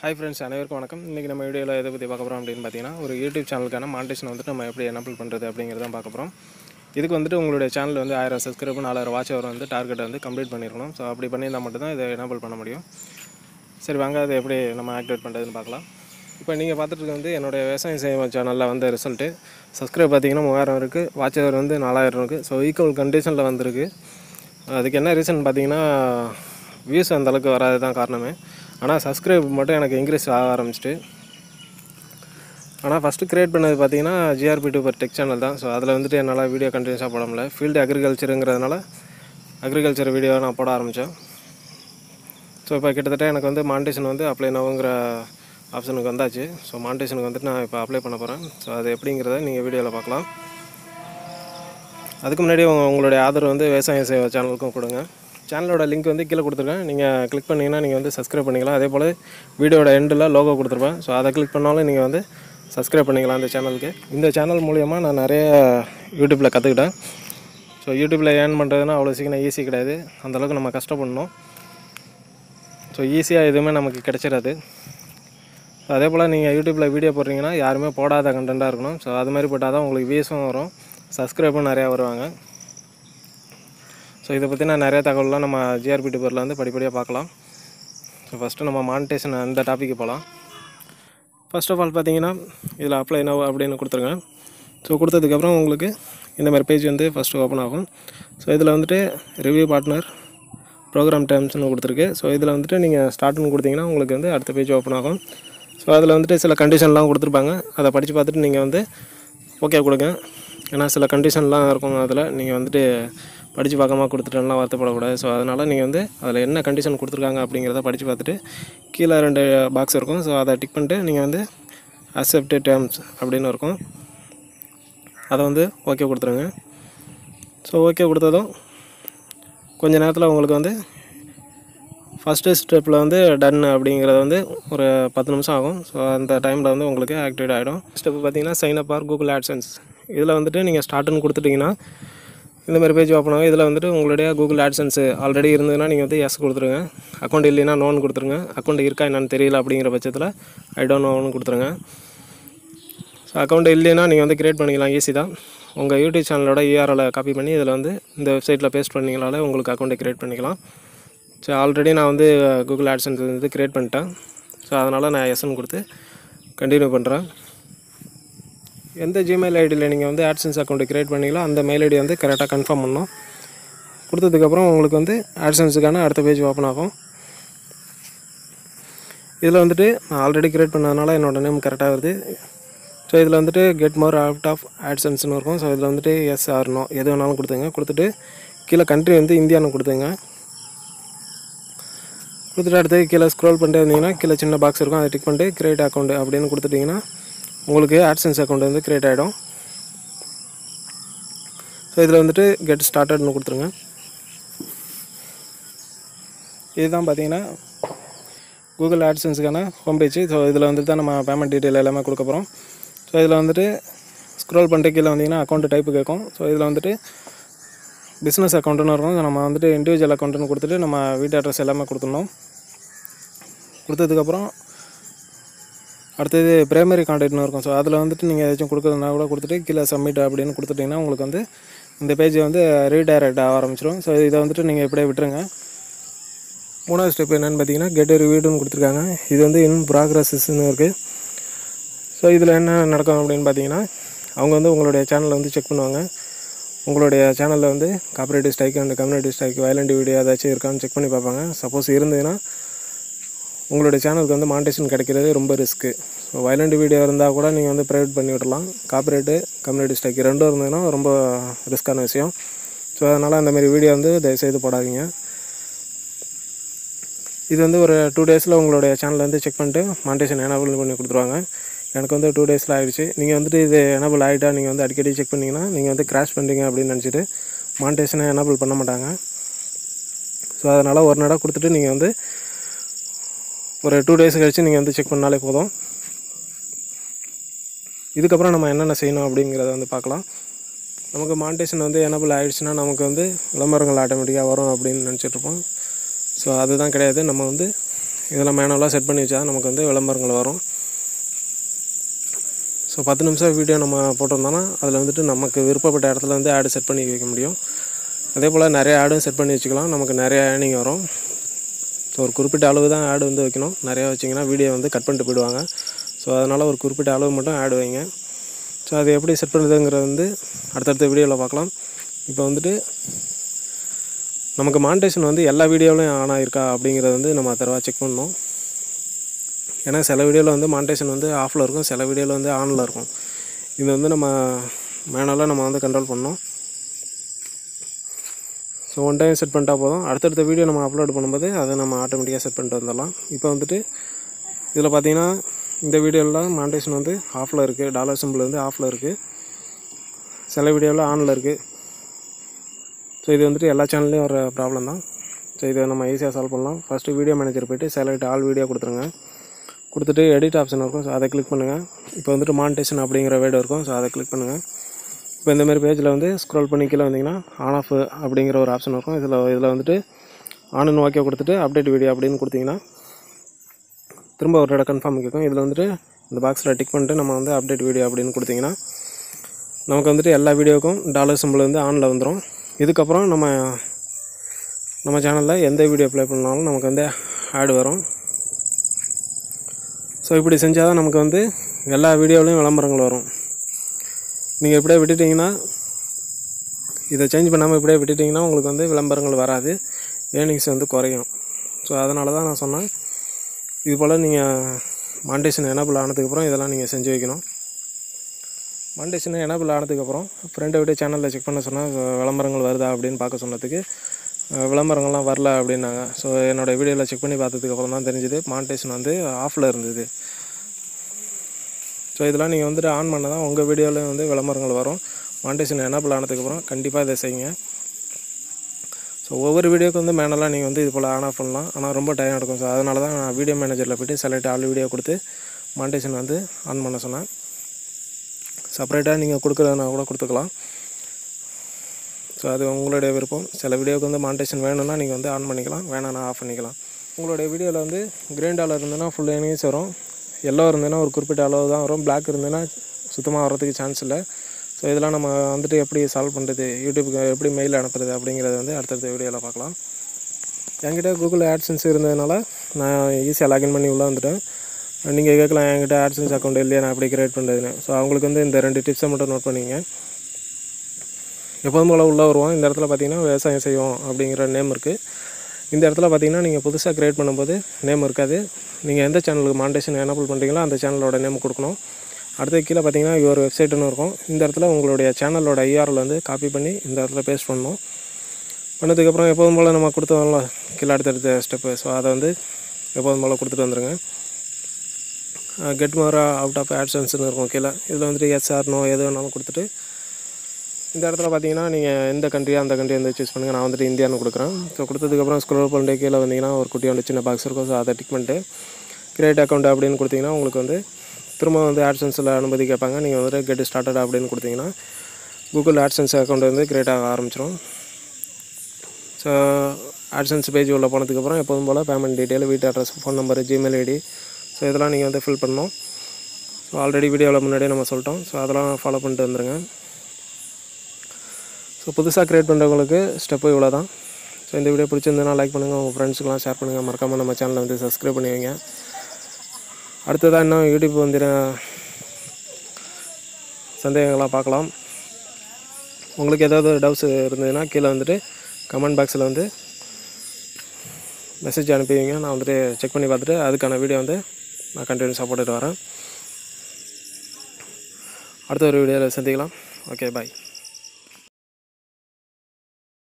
hi friends அனைவருக்கும் வணக்கம் இன்றைக்கி நம்ம வீடியோவில் எதை பற்றி பார்க்க போகிறோம் அப்படின்னு பார்த்தீங்கன்னா ஒரு யூடியூப் சேனலுக்கான மாண்டேஷன் வந்துட்டு நம்ம எப்படி எனபிள் பண்ணுறது அப்படிங்கிறத பார்க்க போகிறோம் இதுக்கு வந்துட்டு உங்களுடைய சேனல் வந்து ஆயிரம் சப்ஸ்கிரைப் நாலாயிரம் வாட்ச் அவர் வந்து டார்கெட்டை வந்து கம்ப்ளீட் பண்ணியிருக்கணும் ஸோ அப்படி பண்ணியிருந்தால் மட்டும்தான் இதை எனபிள் பண்ண முடியும் சரி வாங்க அதை எப்படி நம்ம ஆக்டிவேட் பண்ணுறதுன்னு பார்க்கலாம் இப்போ நீங்கள் பார்த்துட்டு இருக்கிறது வந்து என்னுடைய விவசாயம் செய்வோம் சேனலில் வந்த ரிசல்ட்டு சப்ஸ்கிரைப் பார்த்தீங்கன்னா மூவாயிரம் இருக்குது வாட்ச் அவர் வந்து நாலாயிரம் இருக்குது ஸோ ஈக்குவல் கண்டிஷனில் வந்திருக்கு அதுக்கு என்ன ரீசன் பார்த்தீங்கன்னா வியூஸ் அந்த அளவுக்கு வராது தான் காரணமே ஆனால் சப்ஸ்கிரைப் மட்டும் எனக்கு இன்க்ரீஸ் ஆக ஆரம்பிச்சிட்டு ஆனால் ஃபஸ்ட்டு க்ரியேட் பண்ணது பார்த்தீங்கன்னா ஜிஆர்பி டூபர் டெக் சேனல் தான் ஸோ அதில் வந்துட்டு என்னால் வீடியோ கண்டினியூஸாக போட முடியல ஃபீல்டு அக்ரிகல்ச்சருங்கிறதுனால அக்ரிகல்ச்சர் வீடியோ நான் போட ஆரம்பித்தேன் ஸோ இப்போ கிட்டத்தட்ட எனக்கு வந்து மாண்டேஷன் வந்து அப்ளை நோங்கிற ஆப்ஷனுக்கு வந்தாச்சு ஸோ மாண்டேஷனுக்கு வந்துட்டு நான் இப்போ அப்ளை பண்ண போகிறேன் ஸோ அது எப்படிங்கிறத நீங்கள் வீடியோவில் பார்க்கலாம் அதுக்கு முன்னாடி உங்க- உங்களுடைய ஆதரவு வந்து விவசாய சேவை சேனலுக்கும் கொடுங்க சேனலோட லிங்க் வந்து கீழே கொடுத்துருக்கேன் நீங்கள் கிளிக் பண்ணிங்கன்னா நீங்கள் வந்து சப்ஸ்கிரைப் பண்ணிக்கலாம் அதே போல் வீடியோட எண்டில் லோகோ கொடுத்துருப்பேன் ஸோ அதை கிளிக் பண்ணாலும் நீங்கள் வந்து சப்ஸ்கிரைப் பண்ணிக்கலாம் இந்த சேனலுக்கு இந்த சேனல் மூலியமாக நான் நிறைய யூடியூப்பில் கற்றுக்கிட்டேன் ஸோ யூடியூப்பில் ஏர்ன் பண்ணுறதுனா அவ்வளோ சீக்கிரம் ஈஸி கிடையாது அந்தளவுக்கு நம்ம கஷ்டப்படணும் ஸோ ஈஸியாக எதுவுமே நமக்கு கிடைச்சிடாது ஸோ அதே போல் நீங்கள் யூடியூப்பில் வீடியோ போடுறீங்கன்னா யாருமே போடாத கண்டென்ட்டாக இருக்கணும் ஸோ அது மாதிரி போட்டால் தான் உங்களுக்கு வியூஸும் வரும் சப்ஸ்கிரைபும் நிறையா வருவாங்க ஸோ இதை பற்றி நான் நிறைய தகவல்லாம் நம்ம ஜிஆர்பி டியூபரில் வந்து படிப்படியாக பார்க்கலாம் ஸோ ஃபஸ்ட்டு நம்ம மானிட்டேஷன் அந்த டாப்பிக்கு போகலாம் ஃபர்ஸ்ட் ஆஃப் ஆல் பார்த்தீங்கன்னா இதில் அப்ளை நோ அப்படின்னு கொடுத்துருங்க ஸோ கொடுத்ததுக்கப்புறம் உங்களுக்கு இந்த மாதிரி பேஜ் வந்து ஃபஸ்ட்டு ஓப்பன் ஆகும் ஸோ இதில் வந்துட்டு ரிவ்யூ பார்ட்னர் ப்ரோக்ராம் டேர்ம்ஸ்னு கொடுத்துருக்கு ஸோ இதில் வந்துட்டு நீங்கள் ஸ்டார்ட்னு கொடுத்தீங்கன்னா உங்களுக்கு வந்து அடுத்த பேஜ் ஓப்பன் ஆகும் ஸோ அதில் வந்துட்டு சில கண்டிஷன்லாம் கொடுத்துருப்பாங்க அதை படித்து பார்த்துட்டு நீங்கள் வந்து ஓகே கொடுங்க ஏன்னா சில கண்டிஷன்லாம் இருக்கும் அதில் நீங்கள் வந்துட்டு படித்து பார்க்காம கொடுத்துட்டேன்லாம் வருத்தப்படக்கூடாது ஸோ அதனால் நீங்கள் வந்து அதில் என்ன கண்டிஷன் கொடுத்துருக்காங்க அப்படிங்கிறத படித்து பார்த்துட்டு கீழே ரெண்டு பாக்ஸ் இருக்கும் ஸோ அதை டிக் பண்ணிட்டு நீங்கள் வந்து அக்செப்ட் டேர்ம்ஸ் அப்படின்னு இருக்கும் அதை வந்து ஓகே கொடுத்துருங்க ஸோ ஓகே கொடுத்ததும் கொஞ்ச நேரத்தில் உங்களுக்கு வந்து ஃபஸ்ட்டு ஸ்டெப்பில் வந்து டன் அப்படிங்கிறது வந்து ஒரு பத்து நிமிஷம் ஆகும் ஸோ அந்த டைமில் வந்து உங்களுக்கு ஆக்டிவேட் ஆகிடும் ஸ்டெப் பார்த்தீங்கன்னா sign up or Google AdSense இதில் வந்துட்டு நீங்கள் ஸ்டார்ட்னு கொடுத்துட்டிங்கன்னா இந்த மாதிரி பேஜ் ஓப்பன் ஆகும் இதில் வந்துட்டு உங்களுடைய கூகுள் ஆட்சன்ஸ் ஆல்ரெடி இருந்ததுன்னா நீங்கள் வந்து எஸ் கொடுத்துருங்க அக்கௌண்ட் இல்லைன்னா நோன் கொடுத்துருங்க அக்கௌண்ட் இருக்கா என்னன்னு தெரியல அப்படிங்கிற பட்சத்தில் ஐ டோன்ட் நோன்னு கொடுத்துருங்க ஸோ அக்கௌண்ட் இல்லைன்னா நீங்கள் வந்து கிரியேட் பண்ணிக்கலாம் ஈஸி தான் உங்கள் யூடியூப் சேனலோட யூஆர்எலை காப்பி பண்ணி இதில் வந்து இந்த வெப்சைட்டில் பேஸ்ட் பண்ணிங்கனாலே உங்களுக்கு அக்கௌண்ட்டை கிரியேட் பண்ணிக்கலாம் ஸோ ஆல்ரெடி நான் வந்து கூகுள் ஆட்சன்ஸ் வந்து கிரியேட் பண்ணிட்டேன் ஸோ அதனால் நான் எஸ்என் கொடுத்து கண்டினியூ பண்ணுறேன் எந்த ஜிமெயில் ஐடியில் நீங்கள் வந்து ஆட்சன்ஸ் அக்கௌண்ட்டு கிரியேட் பண்ணீங்களோ அந்த மெயில் ஐடி வந்து கரெக்டாக கன்ஃபார்ம் பண்ணணும் கொடுத்ததுக்கப்புறம் உங்களுக்கு வந்து ஆட்சன்ஸுக்கான அடுத்த பேஜ் ஓப்பன் ஆகும் இதில் வந்துட்டு நான் ஆல்ரெடி கிரியேட் பண்ணதுனால என்னோட நேம் கரெக்டாக வருது ஸோ இதில் வந்துட்டு கெட் மோர் அவுட் ஆஃப் ஆட்சன்ஸ்னு இருக்கும் ஸோ இதில் வந்துட்டு எஸ் ஆர் நோ எது வேணாலும் கொடுத்துங்க கொடுத்துட்டு கீழே கண்ட்ரி வந்து இந்தியான்னு கொடுத்துங்க கொடுத்துட்டு அடுத்து கீழே ஸ்க்ரோல் பண்ணிட்டு இருந்தீங்கன்னா கீழே சின்ன பாக்ஸ் இருக்கும் அதை டிக் பண்ணிட்டு கிரியேட் அக்கௌண்ட் அப்படின்னு கொடுத்துட்டிங்கன்னா உங்களுக்கு ஆட்சன்ஸ் அக்கௌண்ட் வந்து கிரியேட் ஆகிடும் ஸோ இதில் வந்துட்டு கெட் ஸ்டார்டட்னு கொடுத்துருங்க இதுதான் பார்த்தீங்கன்னா கூகுள் ஆட்சன்ஸுக்கான ஹோம் பேஜ் ஸோ இதில் வந்துட்டு தான் நம்ம பேமெண்ட் டீட்டெயில் எல்லாமே கொடுக்க போகிறோம் ஸோ இதில் வந்துட்டு ஸ்க்ரோல் பண்ணிட்டு கீழே வந்தீங்கன்னா அக்கௌண்ட் டைப்பு கேட்கும் ஸோ இதில் வந்துட்டு பிஸ்னஸ் அக்கௌண்ட்டுன்னு இருக்கும் நம்ம வந்துட்டு இண்டிவிஜுவல் அக்கௌண்ட்டுன்னு கொடுத்துட்டு நம்ம வீட்டு அட்ரஸ் எல்லாமே கொடுத்துடணும் கொடுத்ததுக்கப்புறம் அடுத்தது பிரைமரி கான்டாக்ட்னு இருக்கும் ஸோ அதில் வந்துட்டு நீங்கள் ஏதாச்சும் கொடுக்குறதுனா கூட கொடுத்துட்டு கீழே சப்மிட் அப்படின்னு கொடுத்துட்டிங்கன்னா உங்களுக்கு வந்து இந்த பேஜ் வந்து ரீடைரக்ட் ஆக ஆரம்பிச்சிடும் ஸோ இதை வந்துட்டு நீங்கள் இப்படியே விட்டுருங்க மூணாவது ஸ்டெப் என்னென்னு பார்த்தீங்கன்னா கெட் ரிவியூடுன்னு கொடுத்துருக்காங்க இது வந்து இன் ப்ராக்ரஸஸ்ன்னு இருக்குது ஸோ இதில் என்ன நடக்கும் அப்படின்னு பார்த்தீங்கன்னா அவங்க வந்து உங்களுடைய சேனலை வந்து செக் பண்ணுவாங்க உங்களுடைய சேனலில் வந்து copyright strike and community strike violent video ஏதாச்சும் இருக்கான்னு செக் பண்ணி பார்ப்பாங்க சப்போஸ் இருந்ததுன்னா உங்களுடைய சேனலுக்கு வந்து மானிட்டேஷன் கிடைக்கிறது ரொம்ப ரிஸ்க்கு ஸோ வயலண்ட் வீடியோ இருந்தால் கூட நீங்கள் வந்து ப்ரைவேட் பண்ணி விடலாம் காப்பரேட்டு கம்யூனிட்டி ஸ்ட்ரைக் ரெண்டும் இருந்ததுன்னா ரொம்ப ரிஸ்க்கான விஷயம் ஸோ அதனால் அந்த மாதிரி வீடியோ வந்து தயவுசெய்து போடாதீங்க இது வந்து ஒரு டூ டேஸில் உங்களுடைய சேனலை வந்து செக் பண்ணிட்டு மானிட்டேஷன் எனபிள் பண்ணி கொடுத்துருவாங்க எனக்கு வந்து டூ டேஸில் ஆகிடுச்சு நீங்கள் வந்துட்டு இது எனபிள் ஆகிட்டா நீங்கள் வந்து அடிக்கடி செக் பண்ணிங்கன்னா நீங்கள் வந்து கிராஷ் பண்ணுறீங்க அப்படின்னு நினச்சிட்டு மானிட்டேஷனை எனபிள் பண்ண மாட்டாங்க ஸோ அதனால் ஒரு நடம் கொடுத்துட்டு நீங்கள் வந்து ஒரு டூ டேஸ் கழிச்சு நீங்கள் வந்து செக் பண்ணாலே போதும் இதுக்கப்புறம் நம்ம என்னென்ன செய்யணும் அப்படிங்கிறத வந்து பார்க்கலாம் நமக்கு மானிட்டேஷன் வந்து எனபிள் ஆகிடுச்சுன்னா நமக்கு வந்து விளம்பரங்கள் ஆட்டோமேட்டிக்காக வரும் அப்படின்னு நினச்சிட்ருப்போம் ஸோ அதுதான் கிடையாது நம்ம வந்து இதெல்லாம் மேனுவலாக செட் பண்ணி வச்சா நமக்கு வந்து விளம்பரங்கள் வரும் ஸோ பத்து நிமிஷம் வீடியோ நம்ம போட்டிருந்தோம்னா அதில் வந்துட்டு நமக்கு விருப்பப்பட்ட இடத்துல வந்து ஆடு செட் பண்ணி வைக்க முடியும் அதே போல் நிறைய ஆடும் செட் பண்ணி வச்சுக்கலாம் நமக்கு நிறைய ஏர்னிங் வரும் ஸோ ஒரு குறிப்பிட்ட அளவு தான் ஆடு வந்து வைக்கணும் நிறையா வச்சிங்கன்னா வீடியோ வந்து கட் பண்ணிட்டு போயிடுவாங்க ஸோ அதனால் ஒரு குறிப்பிட்ட அளவு மட்டும் ஆடு வைங்க ஸோ அது எப்படி செட் பண்ணுறதுங்கிறது வந்து அடுத்தடுத்த வீடியோவில் பார்க்கலாம் இப்போ வந்துட்டு நமக்கு மானிட்டேஷன் வந்து எல்லா வீடியோவிலையும் ஆன் ஆகிருக்கா அப்படிங்கிறத வந்து நம்ம தரவா செக் பண்ணணும் ஏன்னா சில வீடியோவில் வந்து மானிட்டேஷன் வந்து ஆஃபில் இருக்கும் சில வீடியோவில் வந்து ஆனில் இருக்கும் இது வந்து நம்ம மேனுவலாக நம்ம வந்து கண்ட்ரோல் பண்ணணும் ஸோ ஒன் டைம் செட் பண்ணிட்டா போதும் அடுத்தடுத்த வீடியோ நம்ம அப்லோட் பண்ணும்போது அதை நம்ம ஆட்டோமேட்டிக்காக செட் பண்ணிட்டு வந்துடலாம் இப்போ வந்துட்டு இதில் பார்த்தீங்கன்னா இந்த வீடியோவில் மானிட்டேஷன் வந்து ஆஃபில் இருக்குது டாலர் சிம்பிள் வந்து ஆஃபில் இருக்குது சில வீடியோவில் ஆனில் இருக்குது ஸோ இது வந்துட்டு எல்லா சேனல்லையும் வர ப்ராப்ளம் தான் ஸோ இதை நம்ம ஈஸியாக சால்வ் பண்ணலாம் ஃபஸ்ட்டு வீடியோ மேனேஜர் போய்ட்டு செலக்ட் ஆல் வீடியோ கொடுத்துருங்க கொடுத்துட்டு எடிட் ஆப்ஷன் இருக்கும் ஸோ அதை கிளிக் பண்ணுங்கள் இப்போ வந்துட்டு மானிட்டேஷன் அப்படிங்கிற வேர்டு இருக்கும் ஸோ அதை கிளிக் பண்ணுங்கள் இப்போ இந்த மாதிரி பேஜில் வந்து ஸ்க்ரோல் பண்ணி கீழே வந்தீங்கன்னா ஆன் ஆஃப் அப்படிங்கிற ஒரு ஆப்ஷன் இருக்கும் இதில் இதில் வந்துட்டு ஆன் ஓகே கொடுத்துட்டு அப்டேட் வீடியோ அப்படின்னு கொடுத்தீங்கன்னா திரும்ப ஒரு இடம் கன்ஃபார்ம் கேட்கும் இதில் வந்துட்டு இந்த பாக்ஸில் டிக் பண்ணிட்டு நம்ம வந்து அப்டேட் வீடியோ அப்படின்னு கொடுத்தீங்கன்னா நமக்கு வந்துட்டு எல்லா வீடியோவுக்கும் டாலர் சிம்பிள் வந்து ஆனில் வந்துடும் இதுக்கப்புறம் நம்ம நம்ம சேனலில் எந்த வீடியோ ப்ளே பண்ணாலும் நமக்கு வந்து ஆடு வரும் ஸோ இப்படி செஞ்சால் தான் நமக்கு வந்து எல்லா வீடியோவிலையும் விளம்பரங்கள் வரும் நீங்கள் இப்படியே விட்டுட்டிங்கன்னா இதை சேஞ்ச் பண்ணாமல் இப்படியே விட்டுட்டிங்கன்னா உங்களுக்கு வந்து விளம்பரங்கள் வராது ஏர்னிங்ஸ் வந்து குறையும் ஸோ அதனால தான் நான் சொன்னேன் இது போல் நீங்கள் மாண்டேஷன் எனபிள் ஆனதுக்கப்புறம் இதெல்லாம் நீங்கள் செஞ்சு வைக்கணும் மாண்டேஷன் எனபிள் ஆனதுக்கப்புறம் ஃப்ரெண்டை விட்டு சேனலில் செக் பண்ண சொன்னால் விளம்பரங்கள் வருதா அப்படின்னு பார்க்க சொன்னதுக்கு அஹ், விளம்பரங்கள்லாம் வரல அப்படின்னாங்க ஸோ என்னோடய வீடியோவில் செக் பண்ணி பார்த்ததுக்கப்புறம் தான் தெரிஞ்சுது மாண்டேஷன் வந்து ஆஃபில் இருந்தது ஸோ இதெல்லாம் நீங்கள் வந்துட்டு ஆன் பண்ண தான் உங்கள் வீடியோவில் வந்து விளம்பரங்கள் வரும் மாண்டேஷன் எனபிள் ஆனதுக்கப்புறம் கண்டிப்பாக இதை செய்யுங்க ஸோ ஒவ்வொரு வீடியோக்கு வந்து மேனலாக நீங்கள் வந்து இது போல் ஆன் ஆஃப் பண்ணலாம் ஆனால் ரொம்ப டைம் எடுக்கும் ஸோ அதனால தான் நான் வீடியோ மேனேஜரில் போய்ட்டு செலக்ட் ஆல் வீடியோ கொடுத்து மாண்டேஷன் வந்து ஆன் பண்ண சொன்னேன் செப்பரேட்டாக நீங்கள் கொடுக்குறதுனா கூட கொடுத்துக்கலாம் ஸோ அது உங்களுடைய விருப்பம் சில வீடியோவுக்கு வந்து மாண்டேஷன் வேணும்னா நீங்கள் வந்து ஆன் பண்ணிக்கலாம் வேணாம்னா ஆஃப் பண்ணிக்கலாம் உங்களுடைய வீடியோவில் வந்து கிரீன் டாலர் இருந்ததுன்னா ஃபுல் எனிமீஸ் வரும் எல்லோ இருந்ததுன்னா ஒரு குறிப்பிட்ட அளவு தான் வரும் Black இருந்ததுன்னா சுத்தமாக வரதுக்கு சான்ஸ் இல்லை ஸோ இதெல்லாம் நம்ம வந்துட்டு எப்படி சால்வ் பண்ணுறது யூடியூப்க்கு எப்படி மெயில் அனுப்புறது அப்படிங்கிறத வந்து அடுத்தடுத்த வீடியோவில் பார்க்கலாம் என்கிட்ட கூகுள் ஆட்சன்ஸ் இருந்ததுனால நான் ஈஸியாக லாகின் பண்ணி உள்ளே வந்துட்டேன் நீங்கள் கேட்கலாம் என்கிட்ட ஆட்சன்ஸ் அக்கௌண்ட் இல்லையா நான் எப்படி கிரியேட் பண்ணுறதுன்னு ஸோ அவங்களுக்கு வந்து இந்த ரெண்டு டிப்ஸை மட்டும் நோட் பண்ணிங்க எப்போதும் போல் உள்ளே வருவோம் இந்த இடத்துல பார்த்தீங்கன்னா விவசாயம் செய்வோம் அப்படிங்கிற நேம் இருக்குது இந்த இடத்துல பார்த்தீங்கன்னா நீங்கள் புதுசாக க்ரியேட் பண்ணும்போது நேம் இருக்காது நீங்கள் எந்த சேனலுக்கு மாண்டேஷன் எனபிள் பண்ணுறீங்களோ அந்த சேனலோட நேம் கொடுக்கணும் அடுத்து கீழே பார்த்தீங்கன்னா ஒரு வெப்சைட்டுன்னு இருக்கும் இந்த இடத்துல உங்களுடைய சேனலோட ஐஆரில் வந்து காப்பி பண்ணி இந்த இடத்துல பேஸ்ட் பண்ணணும் பண்ணதுக்கப்புறம் எப்போதும் போல் நம்ம கொடுத்தோம்ல கீழே அடுத்தடுத்த ஸ்டெப்பு ஸோ அதை வந்து எப்போதும் போல் கொடுத்துட்டு வந்துடுங்க கெட் மோர் அவுட் ஆஃப் ஆட்சன்ஸ்னு இருக்கும் கீழே இதில் வந்துட்டு எஸ் ஆர் நோ எது வேணாலும் கொடுத்துட்டு இந்த இடத்துல பார்த்தீங்கன்னா நீங்கள் எந்த கண்ட்ரியா அந்த கண்ட்ரி வந்து சூஸ் பண்ணுங்கள் நான் வந்துட்டு இந்தியான்னு கொடுக்குறேன் ஸோ கொடுத்ததுக்கப்புறம் ஸ்க்ரோல் பண்ணிட்டு கீழே வந்தீங்கன்னா ஒரு குட்டியோட சின்ன பாக்ஸ் இருக்கும் ஸோ அதை டிக் பண்ணிட்டு கிரியேட் அக்கௌண்ட் அப்படின்னு கொடுத்தீங்கன்னா உங்களுக்கு வந்து திரும்ப வந்து ஆட்சன்ஸில் அனுமதி கேட்பாங்க நீங்கள் வந்துட்டு கெட் ஸ்டார்டட் அப்படின்னு கொடுத்தீங்கன்னா கூகுள் ஆட்சன்ஸ் அக்கௌண்ட் வந்து கிரியேட் ஆக ஆரம்பிச்சிடும் ஸோ ஆட்சன்ஸ் பேஜ் உள்ள போனதுக்கப்புறம் எப்போதும் போல் பேமெண்ட் டீட்டெயில் வீட்டு address phone number Gmail ID so இதெல்லாம் நீங்கள் வந்து ஃபில் பண்ணணும் ஸோ ஆல்ரெடி வீடியோவில் முன்னாடியே நம்ம சொல்லிட்டோம் ஸோ அதெல்லாம் ஃபாலோ பண்ணிட்டு வந்துருங்க ஸோ புதுசாக க்ரியேட் பண்ணுறவங்களுக்கு ஸ்டெப்பு இவ்வளோ தான் ஸோ இந்த வீடியோ பிடிச்சிருந்ததுன்னா லைக் பண்ணுங்கள் உங்கள் ஃப்ரெண்ட்ஸுக்கெலாம் ஷேர் பண்ணுங்கள் மறக்காமல் நம்ம சேனலை வந்து சப்ஸ்கிரைப் பண்ணி வைங்க அடுத்ததாக இன்னும் யூடியூப் வந்து சந்தேகங்களாக பார்க்கலாம் உங்களுக்கு ஏதாவது டவுட்ஸ் இருந்ததுன்னா கீழே வந்துட்டு கமெண்ட் பாக்ஸில் வந்து மெசேஜ் அனுப்பி வைங்க நான் வந்துட்டு செக் பண்ணி பார்த்துட்டு அதுக்கான வீடியோ வந்து நான் கண்டினியூஸாக போட்டுட்டு வரேன் அடுத்த ஒரு வீடியோவில் சந்திக்கலாம் ஓகே பாய்